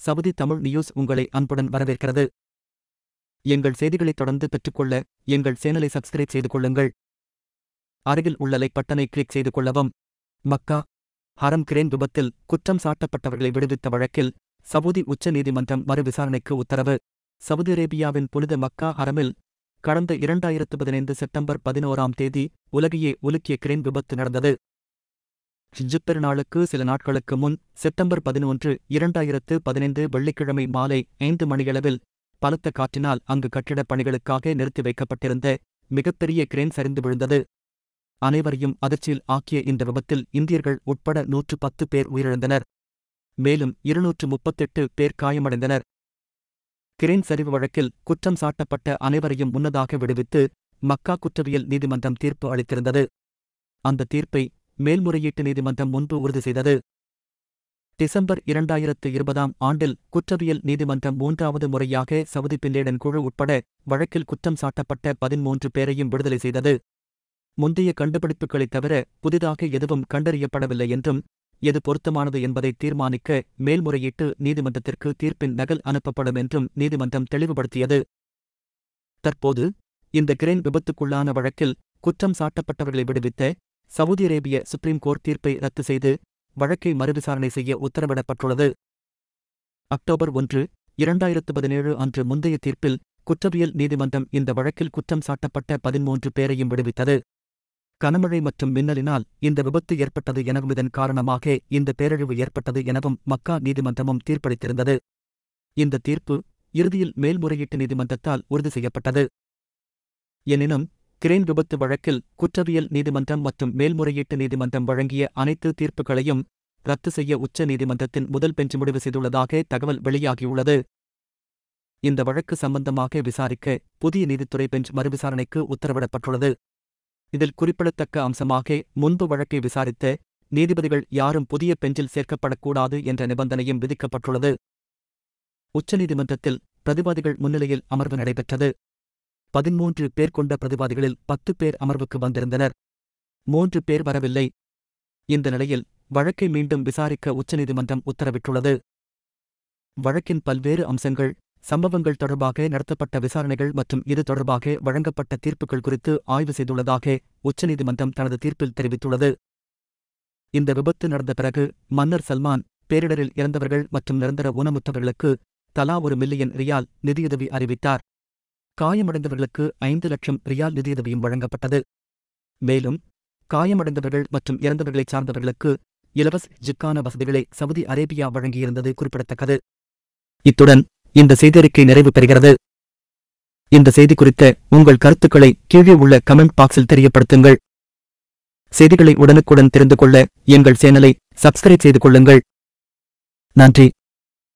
Saudi Tamil news உங்களை அன்புடன் வரவேற்கிறது எங்கள் செய்திகளை தொடர்ந்து பெற்றுக்கொள்ள எங்கள் சேனலை சப்ஸ்கிரைப் செய்து கொள்ளுங்கள் அருகில் உள்ள லைக் பட்டனை கிளிக் செய்து கொள்ளவும் மக்கா ஹரம் கிரேன் விபத்தில் குற்றம் சாட்டப்பட்டவர்களை விடுவித்த வழக்கில் சவுதி உச்ச நீதிமன்றம் மறு விசாரணைக்கு உத்தரவு சவுதி அரேபியாவின் புனித மக்கா ஹரமில் கடந்த இரண்டாயிரத்து பதினைந்து செப்டம்பர் பதினோராம் தேதி உலகையே உலுக்கிய கிரேன் விபத்து நடந்தது ஹிஜ்ஜுப் பெருநாளுக்கு சில நாட்களுக்கு முன் செப்டம்பர் பதினொன்று இரண்டாயிரத்து பதினைந்து வெள்ளிக்கிழமை மாலை ஐந்து மணியளவில் பலத்த காற்றினால் அங்கு கட்டிடப் பணிகளுக்காக நிறுத்தி வைக்கப்பட்டிருந்த மிகப்பெரிய கிரேன் சரிந்து விழுந்தது அனைவரையும் அதிர்ச்சியில் ஆக்கிய இந்த விபத்தில் இந்தியர்கள் உட்பட நூற்று பத்து பேர் உயிரிழந்தனர் மேலும் இருநூற்று முப்பத்தெட்டு பேர் காயமடைந்தனர் கிரேன் சரிவு வழக்கில் குற்றம் சாட்டப்பட்ட அனைவரையும் முன்னதாக விடுவித்து மக்கா குற்றவியல் நீதிமன்றம் தீர்ப்பு அளித்திருந்தது அந்த தீர்ப்பை மேல்முறையீட்டு நீதிமன்றம் முன்பு உறுதி செய்தது டிசம்பர் இரண்டாயிரத்து இருபதாம் ஆண்டில் குற்றவியல் நீதிமன்றம் மூன்றாவது முறையாக சவுதி பில்லேடன் குழு உட்பட வழக்கில் குற்றம் சாட்டப்பட்ட பதிமூன்று பேரையும் விடுதலை செய்தது முந்தைய கண்டுபிடிப்புகளைத் தவிர புதிதாக எதுவும் கண்டறியப்படவில்லை என்றும் எது பொருத்தமானது என்பதை தீர்மானிக்க மேல்முறையீட்டு நீதிமன்றத்திற்கு தீர்ப்பின் நகல் அனுப்பப்படும் என்றும் நீதிமன்றம் தெளிவுபடுத்தியது தற்போது இந்த கிரேன் விபத்துக்குள்ளான வழக்கில் குற்றம் சாட்டப்பட்டவர்களை விடுவித்த சவுதி அரேபிய சுப்ரீம் கோர்ட் தீர்ப்பை ரத்து செய்து வழக்கை மறுவிசாரணை செய்ய உத்தரவிடப்பட்டுள்ளது அக்டோபர் ஒன்று இரண்டாயிரத்து பதினேழு அன்று முந்தைய தீர்ப்பில் குற்றவியல் நீதிமன்றம் இந்த வழக்கில் குற்றம் சாட்டப்பட்ட பதிமூன்று பேரையும் விடுவித்தது கனமழை மற்றும் மின்னலினால் இந்த விபத்து ஏற்பட்டது எனவும் இதன் காரணமாக இந்த பேரழிவு ஏற்பட்டது எனவும் மக்கா நீதிமன்றமும் தீர்ப்பளித்திருந்தது இந்த தீர்ப்பு இறுதியில் மேல்முறையீட்டு நீதிமன்றத்தால் உறுதி செய்யப்பட்டது எனினும் கிரேன் விபத்து வழக்கில் குற்றவியல் நீதிமன்றம் மற்றும் மேல்முறையீட்டு நீதிமன்றம் வழங்கிய அனைத்து தீர்ப்புகளையும் ரத்து செய்ய உச்ச நீதிமன்றத்தின் முதல் பெஞ்ச் முடிவு செய்துள்ளதாக தகவல் வெளியாகியுள்ளது இந்த வழக்கு சம்பந்தமாக விசாரிக்க புதிய நீதித்துறை பெஞ்ச் மறுவிசாரணைக்கு உத்தரவிடப்பட்டுள்ளது இதில் குறிப்பிடத்தக்க அம்சமாக முன்பு வழக்கை விசாரித்த நீதிபதிகள் யாரும் புதிய பெஞ்சில் சேர்க்கப்படக்கூடாது என்ற நிபந்தனையும் விதிக்கப்பட்டுள்ளது உச்சநீதிமன்றத்தில் பிரதிவாதிகள் முன்னிலையில் அமர்வு நடைபெற்றது பதிமூன்று பேர் கொண்ட பிரதிவாதிகளில் பத்து பேர் அமர்வுக்கு வந்திருந்தனர் மூன்று பேர் வரவில்லை இந்த நிலையில் வழக்கை மீண்டும் விசாரிக்க உச்சநீதிமன்றம் உத்தரவிட்டுள்ளது வழக்கின் பல்வேறு அம்சங்கள் சம்பவங்கள் தொடர்பாக நடத்தப்பட்ட விசாரணைகள் மற்றும் இது தொடர்பாக வழங்கப்பட்ட தீர்ப்புகள் குறித்து ஆய்வு செய்துள்ளதாக உச்சநீதிமன்றம் தனது தீர்ப்பில் தெரிவித்துள்ளது இந்த விபத்து நடந்த பிறகு மன்னர் சல்மான் பேரிடரில் இறந்தவர்கள் மற்றும் நிரந்தர ஊனமுற்றவர்களுக்கு தலா ஒரு மில்லியன் ரியால் நிதியுதவி அறிவித்தார் காயமடைந்தவர்களுக்கு ஐந்து லட்சம் ரியால் நிதியுதவியும் வழங்கப்பட்டது மேலும் காயமடைந்தவர்கள் மற்றும் இறந்தவர்களைச் சார்ந்தவர்களுக்கு இலவச ஜிக்கான வசதிகளை சவுதி அரேபியா வழங்கியிருந்தது குறிப்பிடத்தக்கது இத்துடன் இந்த செய்தியறிக்கை நிறைவு பெறுகிறது இந்த செய்தி குறித்த உங்கள் கருத்துக்களை கீழே உள்ள கமெண்ட் பாக்ஸில் தெரியப்படுத்துங்கள் செய்திகளை உடனுக்குடன் தெரிந்து கொள்ள எங்கள் சேனலை சப்ஸ்கிரைப் செய்து கொள்ளுங்கள் நன்றி